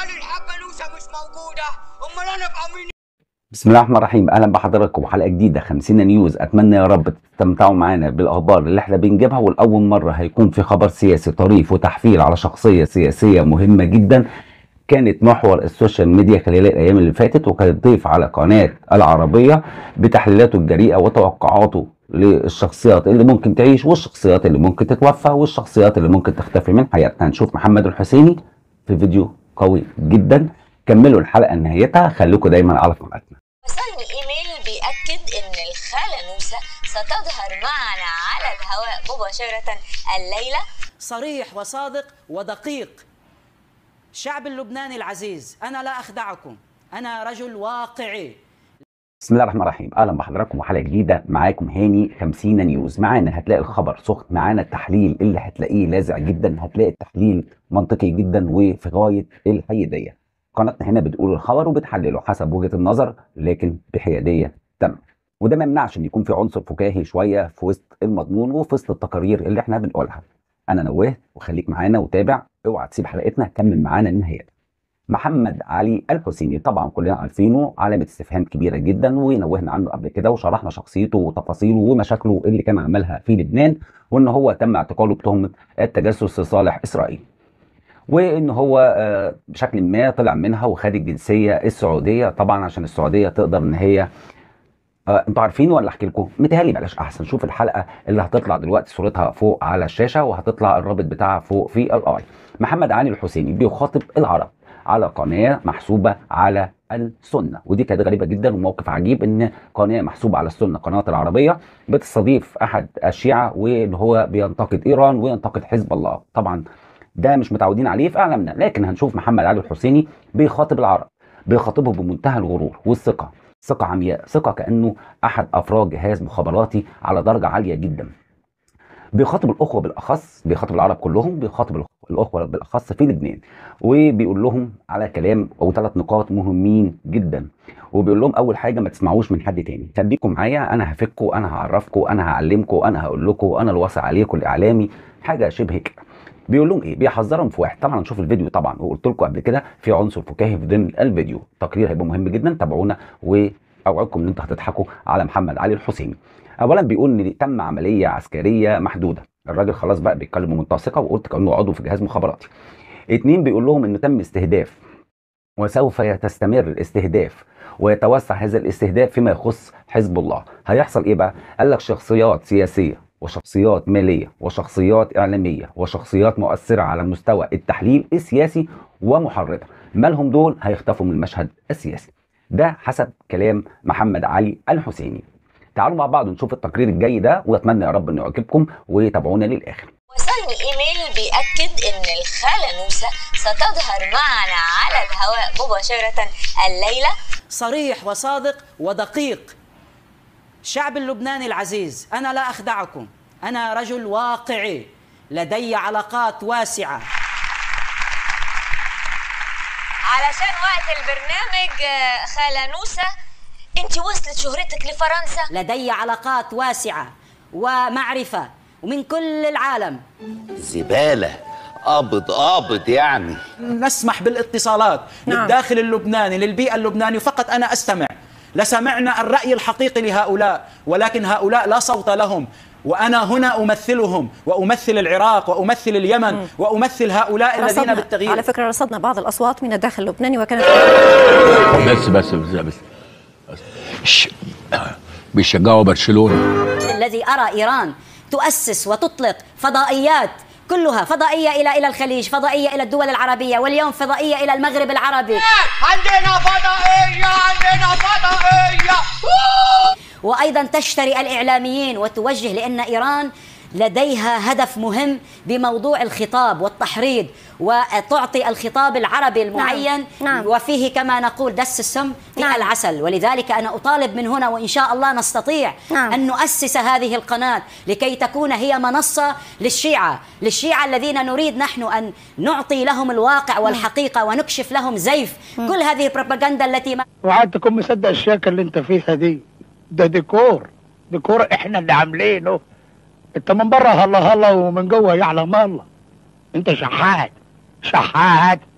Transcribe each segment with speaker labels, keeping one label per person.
Speaker 1: يعني الحاجة نوسة مش موجودة امال انا ابقى مين
Speaker 2: بسم الله الرحمن الرحيم اهلا بحضراتكم وحلقه جديده 50 نيوز اتمنى يا رب تستمتعوا معانا بالاخبار اللي احنا بنجيبها والاول مره هيكون في خبر سياسي طريف وتحفيل على شخصيه سياسيه مهمه جدا كانت محور السوشيال ميديا خلال الايام اللي فاتت وكانت ضيف على قناه العربيه بتحليلاته الجريئه وتوقعاته للشخصيات اللي ممكن تعيش والشخصيات اللي ممكن تتوفى والشخصيات اللي ممكن تختفي من حياتنا هنشوف محمد الحسيني في فيديو قوي جدا كملوا الحلقه نهايتها خليكم دايما على قناتنا
Speaker 3: وصلني ايميل بيأكد ان الخالة نوسة ستظهر معنا على الهواء مباشرة الليلة
Speaker 4: صريح وصادق ودقيق الشعب اللبناني العزيز أنا لا أخدعكم أنا رجل واقعي
Speaker 2: بسم الله الرحمن الرحيم اهلا بحضراتكم وحلقه جديده معاكم هاني 50 نيوز معانا هتلاقي الخبر سخن معانا التحليل اللي هتلاقيه لاذع جدا هتلاقي التحليل منطقي جدا وفي غايه الحياديه قناتنا هنا بتقول الخبر وبتحلله حسب وجهه النظر لكن بحياديه تامه وده ما يمنعش ان يكون في عنصر فكاهي شويه في وسط المضمون وفي وسط التقارير اللي احنا بنقولها انا نواه وخليك معانا وتابع اوعى تسيب حلقتنا كمل معانا النهايه محمد علي الحسيني طبعا كلنا عارفينه علامه استفهام كبيره جدا ونوهنا عنه قبل كده وشرحنا شخصيته وتفاصيله ومشاكله اللي كان عملها في لبنان وان هو تم اعتقاله بتهمه التجسس لصالح اسرائيل وان هو آه، بشكل ما طلع منها وخد الجنسيه السعوديه طبعا عشان السعوديه تقدر ان هي آه، انتوا عارفين ولا احكي لكم؟ متهيألي بلاش احسن شوف الحلقه اللي هتطلع دلوقتي صورتها فوق على الشاشه وهتطلع الرابط بتاعها فوق في الاي. محمد علي الحسيني بيخاطب العرب على قناه محسوبه على السنه ودي كانت غريبه جدا وموقف عجيب ان قناه محسوبه على السنه قناه العربيه بتستضيف احد الشيعه وان هو بينتقد ايران وينتقد حزب الله طبعا ده مش متعودين عليه في اعلامنا لكن هنشوف محمد علي الحسيني بيخاطب العرب بيخاطبهم بمنتهى الغرور والثقه ثقه عمياء ثقه كانه احد افراد جهاز مخابراتي على درجه عاليه جدا بيخاطب الاخوه بالاخص بيخاطب العرب كلهم بيخاطب الأخ- الاخوه بالاخص في لبنان وبيقول لهم على كلام او ثلاث نقاط مهمين جدا وبيقول لهم اول حاجه ما تسمعوش من حد تاني خليكم معايا انا هفككم انا هعرفكم انا هعلمكم انا هقول لكم انا الوصي عليكم الاعلامي حاجه شبه كده بيقول لهم ايه بيحذرهم في واحد طبعا نشوف الفيديو طبعا وقلت لكم قبل كده في عنصر فكاهي في ضمن الفيديو تقرير هيبقى مهم جدا تابعونا واوعدكم ان انتوا هتضحكوا على محمد علي الحسيني اولا بيقول ان تم عمليه عسكريه محدوده الراجل خلاص بقى بيتكلم بمنتهى ثقه وقلت كانه عضو في جهاز مخابراتي اتنين بيقول لهم انه تم استهداف وسوف تستمر الاستهداف ويتوسع هذا الاستهداف فيما يخص حزب الله هيحصل ايه بقى قال لك شخصيات سياسيه وشخصيات ماليه وشخصيات اعلاميه وشخصيات مؤثره على مستوى التحليل السياسي ومحرضه مالهم دول هيختفوا من المشهد السياسي ده حسب كلام محمد علي الحسيني تعالوا مع بعض نشوف التقرير الجاي ده واتمنى يا رب انه يعجبكم وتابعونا للاخر
Speaker 3: وصلني ايميل بيأكد ان الخالة نوسة ستظهر معنا على الهواء مباشرة الليلة
Speaker 4: صريح وصادق ودقيق الشعب اللبناني العزيز أنا لا أخدعكم أنا رجل واقعي لدي علاقات واسعة
Speaker 3: علشان وقت البرنامج آه، خالة نوسة انت وصلت شهرتك لفرنسا
Speaker 4: لدي علاقات واسعة ومعرفة ومن كل العالم
Speaker 5: زبالة قابض قابض يعني
Speaker 4: نسمح بالاتصالات
Speaker 6: نعم.
Speaker 4: للداخل اللبناني للبيئة اللبنانية فقط أنا أستمع لسمعنا الرأي الحقيقي لهؤلاء ولكن هؤلاء لا صوت لهم وأنا هنا أمثلهم وأمثل العراق وأمثل اليمن وأمثل هؤلاء الذين
Speaker 6: رصدنا
Speaker 4: بالتغيير
Speaker 6: على فكرة رصدنا بعض الأصوات من الداخل اللبناني وكانت
Speaker 7: بس بس بس بس ش- بيشجعوا برشلونه
Speaker 8: الذي أرى إيران تؤسس وتطلق فضائيات كلها فضائية إلى إلى الخليج فضائية إلى الدول العربية واليوم فضائية إلى المغرب العربي
Speaker 1: عندنا فضائية عندنا فضائية
Speaker 8: وأيضا تشتري الإعلاميين وتوجه لأن إيران لديها هدف مهم بموضوع الخطاب والتحريض وتعطي الخطاب العربي المعين
Speaker 6: نعم.
Speaker 8: وفيه كما نقول دس السم في
Speaker 6: نعم.
Speaker 8: العسل ولذلك أنا أطالب من هنا وإن شاء الله نستطيع
Speaker 6: نعم.
Speaker 8: أن نؤسس هذه القناة لكي تكون هي منصة للشيعة للشيعة الذين نريد نحن أن نعطي لهم الواقع والحقيقة ونكشف لهم زيف كل هذه البروباغندا التي ما
Speaker 9: وقعدت تكون مصدق الشياكه اللي انت فيها دي ده ديكور ديكور احنا اللي عاملينه انت من بره هلا هلا ومن جوه يعلم الله انت شحات شحات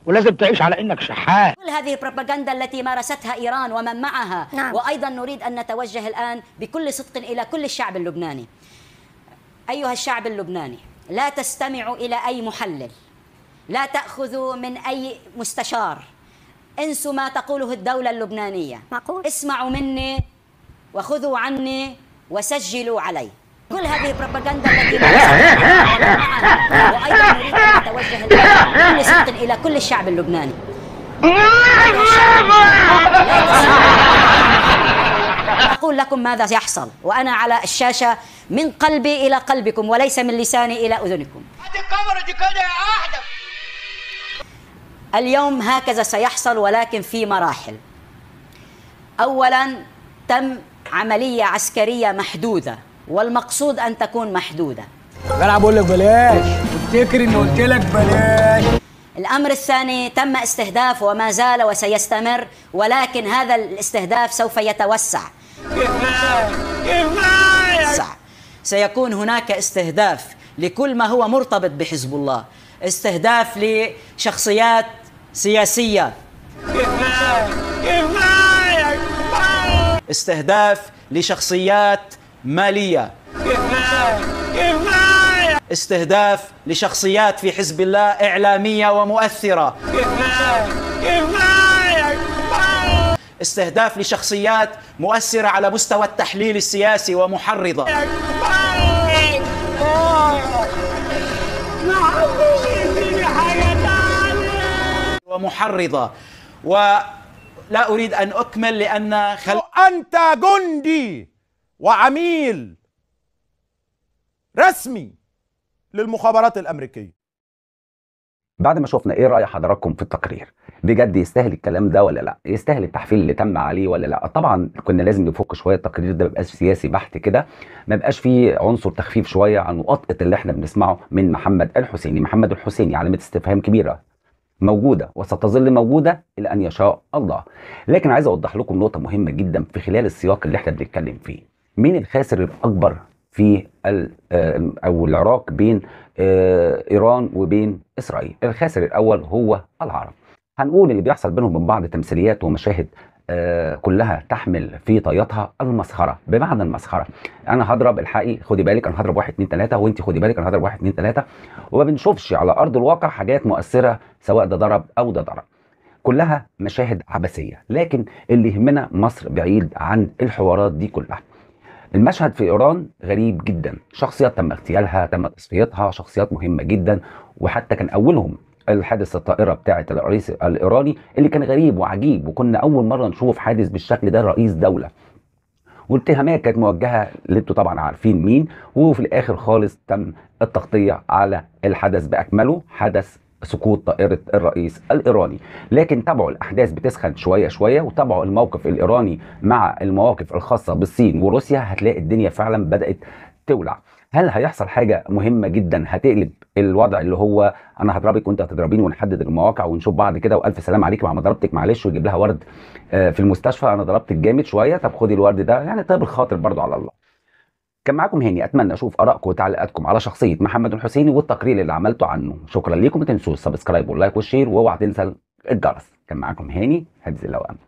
Speaker 9: ولازم تعيش على انك شحات
Speaker 8: كل هذه البروباغندا التي مارستها ايران ومن معها
Speaker 6: نعم.
Speaker 8: وايضا نريد ان نتوجه الان بكل صدق الى كل الشعب اللبناني ايها الشعب اللبناني لا تستمعوا الى اي محلل لا تاخذوا من اي مستشار انسوا ما تقوله الدوله اللبنانيه
Speaker 6: معقول
Speaker 8: اسمعوا مني وخذوا عني وسجلوا علي كل هذه البروباغندا التي مارستها ومن معها وايضا نريد ان نتوجه الان بكل صدق الى كل الشعب اللبناني أقول لكم ماذا يحصل وأنا على الشاشة من قلبي إلى قلبكم وليس من لساني إلى أذنكم
Speaker 1: هذه الكاميرا دي كده يا احدث
Speaker 8: اليوم هكذا سيحصل ولكن في مراحل أولا تم عملية عسكرية محدودة والمقصود أن تكون محدودة
Speaker 10: انا بقول لك بلاش افتكر اني قلت لك بلاش
Speaker 8: الأمر الثاني تم استهداف وما زال وسيستمر ولكن هذا الاستهداف سوف يتوسع يتوسع سيكون هناك استهداف لكل ما هو مرتبط بحزب الله استهداف لشخصيات سياسية استهداف لشخصيات مالية استهداف لشخصيات في حزب الله إعلامية ومؤثرة استهداف لشخصيات مؤثرة على مستوى التحليل السياسي ومحرضة ومحرضة ولا أريد أن أكمل لأن خل...
Speaker 11: أنت جندي وعميل رسمي للمخابرات الأمريكية
Speaker 2: بعد ما شفنا ايه راي حضراتكم في التقرير بجد يستاهل الكلام ده ولا لا يستاهل التحفيل اللي تم عليه ولا لا طبعا كنا لازم نفك شويه التقرير ده ما يبقاش سياسي بحت كده ما يبقاش فيه عنصر تخفيف شويه عن وطأة اللي احنا بنسمعه من محمد الحسيني محمد الحسيني علامه استفهام كبيره موجوده وستظل موجوده الى ان يشاء الله لكن عايز اوضح لكم نقطه مهمه جدا في خلال السياق اللي احنا بنتكلم فيه مين الخاسر الاكبر في ال- آه، او العراق بين آه، ايران وبين اسرائيل الخاسر الاول هو العرب هنقول اللي بيحصل بينهم من بعض تمثيليات ومشاهد آه، كلها تحمل في طياتها المسخره بمعنى المسخره انا هضرب الحقي خدي بالك انا هضرب واحد اتنين تلاته وانت خدي بالك انا هضرب واحد اتنين تلاته وما بنشوفش على ارض الواقع حاجات مؤثره سواء ده ضرب او ده ضرب كلها مشاهد عبثيه لكن اللي يهمنا مصر بعيد عن الحوارات دي كلها المشهد في ايران غريب جدا شخصيات تم اغتيالها تم تصفيتها شخصيات مهمه جدا وحتى كان اولهم الحادث الطائره بتاعه الرئيس الايراني اللي كان غريب وعجيب وكنا اول مره نشوف حادث بالشكل ده رئيس دوله والاتهامات كانت موجهه اللي انتوا طبعا عارفين مين وفي الاخر خالص تم التغطيه على الحدث باكمله حدث سقوط طائرة الرئيس الإيراني لكن تابعوا الأحداث بتسخن شوية شوية وتابعوا الموقف الإيراني مع المواقف الخاصة بالصين وروسيا هتلاقي الدنيا فعلا بدأت تولع هل هيحصل حاجة مهمة جدا هتقلب الوضع اللي هو أنا هضربك وأنت هتضربيني ونحدد المواقع ونشوف بعض كده وألف سلام عليك مع ما ضربتك معلش ويجيب لها ورد آه، في المستشفى أنا ضربتك جامد شوية طب خدي الورد ده يعني طيب الخاطر برضو على الله كان معاكم هاني اتمنى اشوف ارائكم وتعليقاتكم على شخصيه محمد الحسيني والتقرير اللي عملته عنه شكرا ليكم ما تنسوش السبسكرايب واللايك والشير واوعى تنسى الجرس كان معاكم هاني حفظ الله وامن